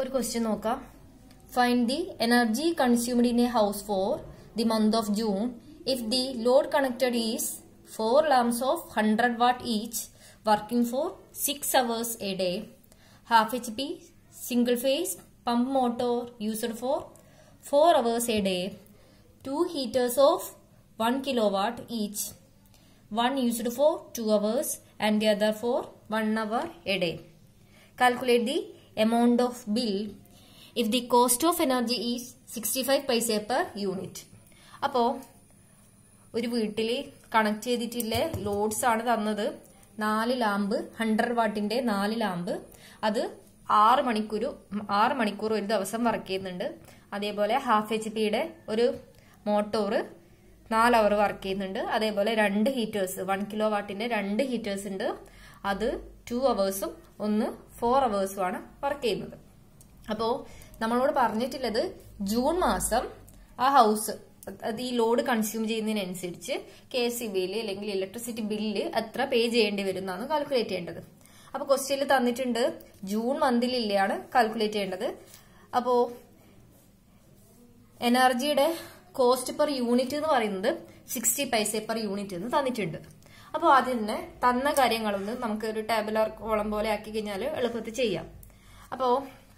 ഒരു ക്വസ്റ്റ്യൻ നോക്കാം find the energy consumed in a house for the month of June if the load connected is four lamps of hundred watt each working for six hours a day half H P single phase pump motor used for four hours a day two heaters of 1 kilowatt each. One used for 2 hours and the other for 1 hour a day. Calculate the amount of bill if the cost of energy is 65 paise per unit. അപ്പോൾ ഒരു വീട്ടിൽ connect ചെയ്തിട്ടുള്ള lords ആണ് തന്നത് നാല് lamp hundred വാട്ടിന്റെ നാല് lamp അത് ആറ് മണിക്കൂർ ആറ് മണിക്കൂർ ഒരു ദിവസം വർക്ക് ചെയ്യുന്നുണ്ട് അതേപോലെ ഹാഫ് എച്ച് പിയുടെ ഒരു മോട്ടോർ നാല് അവർ വർക്ക് ചെയ്യുന്നുണ്ട് അതേപോലെ രണ്ട് ഹീറ്റേഴ്സ് വൺ കിലോ വാട്ടിന്റെ രണ്ട് ഹീറ്റേഴ്സ് ഉണ്ട് അത് ടു അവേഴ്സും ഒന്ന് ഫോർ അവേഴ്സും ആണ് വർക്ക് ചെയ്യുന്നത് അപ്പോ നമ്മളോട് പറഞ്ഞിട്ടുള്ളത് ജൂൺ മാസം ആ ഹൗസ് അത് ഈ ലോഡ് കൺസ്യൂം ചെയ്യുന്നതിനനുസരിച്ച് കെ എസ് സി ബിയിൽ അല്ലെങ്കിൽ ഇലക്ട്രിസിറ്റി ബില്ല് എത്ര പേ ചെയ്യേണ്ടി വരും എന്നാണ് കാൽക്കുലേറ്റ് ചെയ്യേണ്ടത് അപ്പൊ ക്വസ്റ്റ്യനിൽ തന്നിട്ടുണ്ട് ജൂൺ മന്തിലില്ലാണ് കാൽക്കുലേറ്റ് ചെയ്യേണ്ടത് അപ്പോ എനർജിയുടെ കോസ്റ്റ് പെർ യൂണിറ്റ് എന്ന് പറയുന്നത് സിക്സ്റ്റി പൈസ പെർ യൂണിറ്റ് എന്ന് തന്നിട്ടുണ്ട് അപ്പോൾ ആദ്യം തന്നെ തന്ന കാര്യങ്ങളൊന്ന് നമുക്ക് ഒരു ടാബുലർ കോളം പോലെ ആക്കി കഴിഞ്ഞാൽ എളുപ്പത്തിൽ ചെയ്യാം അപ്പോൾ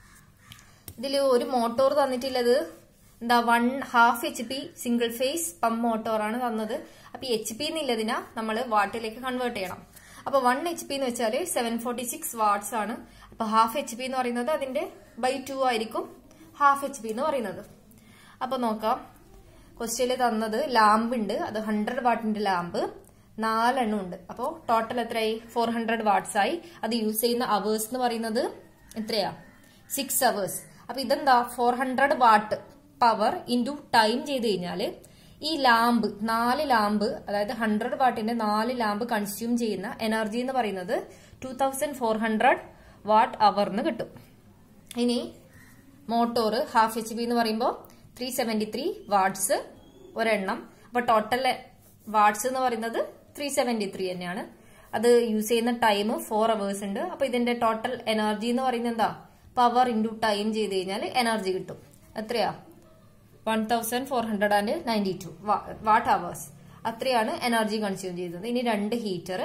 ഇതിൽ ഒരു മോട്ടോർ തന്നിട്ടുള്ളത് എന്താ one half H P single phase pump മോട്ടോറാണ് തന്നത് അപ്പൊ എച്ച് പി എന്നുള്ളതിനാ നമ്മൾ വാട്ടിലേക്ക് കൺവേർട്ട് ചെയ്യണം അപ്പൊ വൺ എച്ച് പി എന്ന് വെച്ചാൽ സെവൻ ഫോർട്ടി സിക്സ് വാട്ട്സ് ആണ് അപ്പൊ ഹാഫ് എച്ച് പി എന്ന് പറയുന്നത് അതിന്റെ ബൈ ടു ആയിരിക്കും ഹാഫ് എച്ച് പി എന്ന് പറയുന്നത് അപ്പൊ നോക്കാം ക്വസ്റ്റ്യനിൽ തന്നത് ലാമ്പ് ഉണ്ട് അത് ഹൺഡ്രഡ് വാട്ടിന്റെ ലാമ്പ് നാലെണ്ണം ഉണ്ട് അപ്പോൾ ടോട്ടൽ എത്രയായി ഫോർ ഹൺഡ്രഡ് വാട്ട്സ് ആയി അത് യൂസ് ചെയ്യുന്ന അവേഴ്സ് എന്ന് പറയുന്നത് എത്രയാ സിക്സ് അവേഴ്സ് അപ്പൊ ഇതെന്താ four hundred watt power into time ചെയ്ത് കഴിഞ്ഞാൽ ഈ ലാമ്പ് നാല് ലാമ്പ് അതായത് ഹൺഡ്രഡ് വാട്ടിന്റെ നാല് ലാമ്പ് കൺസ്യൂം ചെയ്യുന്ന എനർജി എന്ന് പറയുന്നത് two thousand four hundred watt അവറിന് കിട്ടും ഇനി മോട്ടോർ ഹാഫ് എച്ച് പി എന്ന് പറയുമ്പോൾ ത്രീ സെവന്റി ത്രീ വാട്ട്സ് ഒരെണ്ണം അപ്പൊ ടോട്ടൽ വാട്ട്സ് എന്ന് പറയുന്നത് ത്രീ സെവന്റി ത്രീ തന്നെയാണ് അത് യൂസ് ചെയ്യുന്ന ടൈം ഫോർ അവേഴ്സ് ഉണ്ട് അപ്പൊ ഇതിന്റെ ടോട്ടൽ എനർജി എന്ന് പറയുന്നത് എന്താ പവർ ഇൻറ്റു ടൈം ചെയ്ത് കഴിഞ്ഞാൽ എനർജി കിട്ടും എത്രയാ one thousand four hundred and ninety two watt hours അത്രയാണ് എനർജി കൺസ്യൂം ചെയ്യുന്നത് ഇനി രണ്ട് ഹീറ്റർ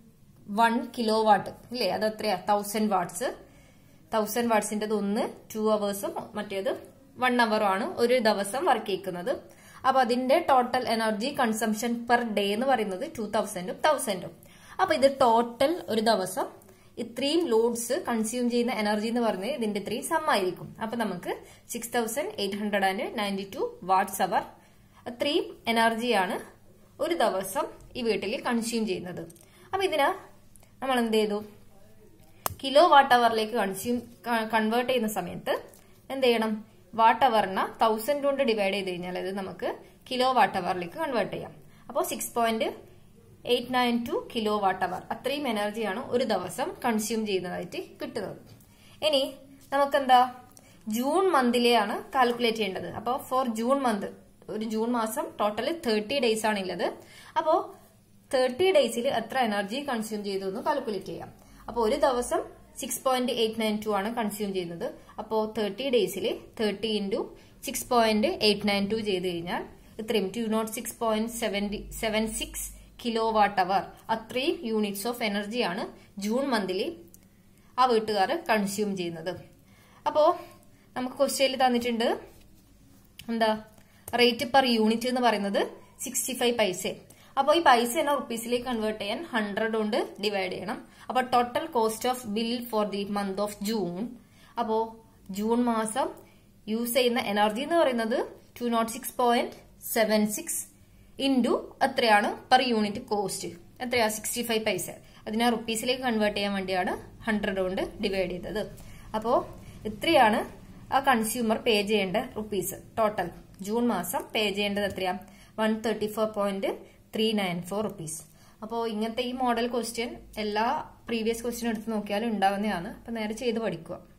വൺ കിലോ വാട്ട് ഇല്ലേ അത് എത്രയാ തൗസൻഡ് വാട്ട്സ് തൗസൻഡ് വാട്ട്സിന്റെ ഒന്ന് ടു അവേഴ്സും മറ്റേത് വൺ അവർ ആണ് ഒരു ദിവസം വർക്ക് ചെയ്യിക്കുന്നത് അപ്പൊ അതിന്റെ total energy consumption per day എന്ന് പറയുന്നത് ടൂ തൗസൻഡും തൗസൻഡും അപ്പൊ ഇത് ടോട്ടൽ ഒരു ദിവസം ഇത്രയും ലോഡ്സ് കൺസ്യൂം ചെയ്യുന്ന എനർജി എന്ന് പറയുന്നത് ഇതിന്റെ ഇത്രയും സം ആയിരിക്കും അപ്പൊ നമുക്ക് six thousand eight hundred and ninety two watts hour അത്രയും എനർജിയാണ് ഒരു ദിവസം ഈ വീട്ടിൽ കൺസ്യൂം ചെയ്യുന്നത് അപ്പൊ ഇതിന് നമ്മൾ എന്ത് ചെയ്തു കിലോ വാട്ട് അവറിലേക്ക് കൺസ്യൂം കൺവേർട്ട് ചെയ്യുന്ന സമയത്ത് എന്ത് ചെയ്യണം വാട്ട് അവറിനെ തൗസൻഡ് കൊണ്ട് ഡിവൈഡ് ചെയ്ത് കഴിഞ്ഞാൽ അത് നമുക്ക് കിലോ വാട്ട് അവറിലേക്ക് കൺവേർട്ട് ചെയ്യാം അപ്പോൾ six point eight nine two kilo watt hour അത്രയും എനർജിയാണ് ഒരു ദിവസം കൺസ്യൂം ചെയ്യുന്നതായിട്ട് കിട്ടുന്നത് ഇനി നമുക്കെന്താ ജൂൺ മന്തിലെയാണ് കാൽക്കുലേറ്റ് ചെയ്യേണ്ടത് അപ്പോൾ ഫോർ ജൂൺ മന്ത് ഒരു ജൂൺ മാസം ടോട്ടൽ തേർട്ടി ഡേയ്സ് ആണ് ഉള്ളത് അപ്പോൾ തേർട്ടി ഡേയ്സിൽ എത്ര എനർജി കൺസ്യൂം ചെയ്തു എന്ന് കാൽക്കുലേറ്റ് ചെയ്യാം അപ്പോൾ ഒരു ദിവസം six point eight nine two ആണ് കൺസ്യൂം ചെയ്യുന്നത് അപ്പോൾ തേർട്ടി ഡേയ്സിൽ thirty into six point eight nine two ചെയ്ത് കഴിഞ്ഞാൽ ഇത്രയും two nought six point seventy seven six kilo watt hour അത്രയും യൂണിറ്റ്സ് ഓഫ് എനർജിയാണ് ജൂൺ മന്തിൽ ആ വീട്ടുകാർ കൺസ്യൂം ചെയ്യുന്നത് അപ്പോൾ നമുക്ക് ക്വസ്റ്റ്യനിൽ തന്നിട്ടുണ്ട് എന്താ റേറ്റ് പെർ യൂണിറ്റ് എന്ന് പറയുന്നത് സിക്സ്റ്റി ഫൈവ് പൈസ അപ്പോൾ ഈ പൈസ എന്നെ റുപ്പീസിലേക്ക് കൺവേർട്ട് ചെയ്യാൻ ഹൺഡ്രഡ് കൊണ്ട് ഡിവൈഡ് ചെയ്യണം അപ്പോൾ total cost of bill for the month of June അപ്പോൾ ജൂൺ മാസം യൂസ് ചെയ്യുന്ന എനർജി എന്ന് പറയുന്നത് two nought six point seven six into എത്രയാണ് പെർ യൂണിറ്റ് കോസ്റ്റ് എത്രയാ സിക്സ്റ്റി ഫൈവ് പൈസ അതിനെ റുപ്പീസിലേക്ക് കൺവേർട്ട് ചെയ്യാൻ വേണ്ടിയാണ് ഹൺഡ്രഡ് കൊണ്ട് ഡിവൈഡ് ചെയ്തത് അപ്പോൾ ഇത്രയാണ് ആ കൺസ്യൂമർ പേ ചെയ്യേണ്ട റുപ്പീസ് ടോട്ടൽ ജൂൺ മാസം പേ ചെയ്യേണ്ടത് എത്രയാ one thirty four point three nine four rupees അപ്പോൾ ഇങ്ങനത്തെ ഈ മോഡൽ ക്വസ്റ്റ്യൻ എല്ലാ പ്രീവിയസ് ക്വസ്റ്റ്യൻ എടുത്ത് നോക്കിയാലും ഉണ്ടാവുന്നതാണ് അപ്പം നേരെ ചെയ്ത് പഠിക്കുക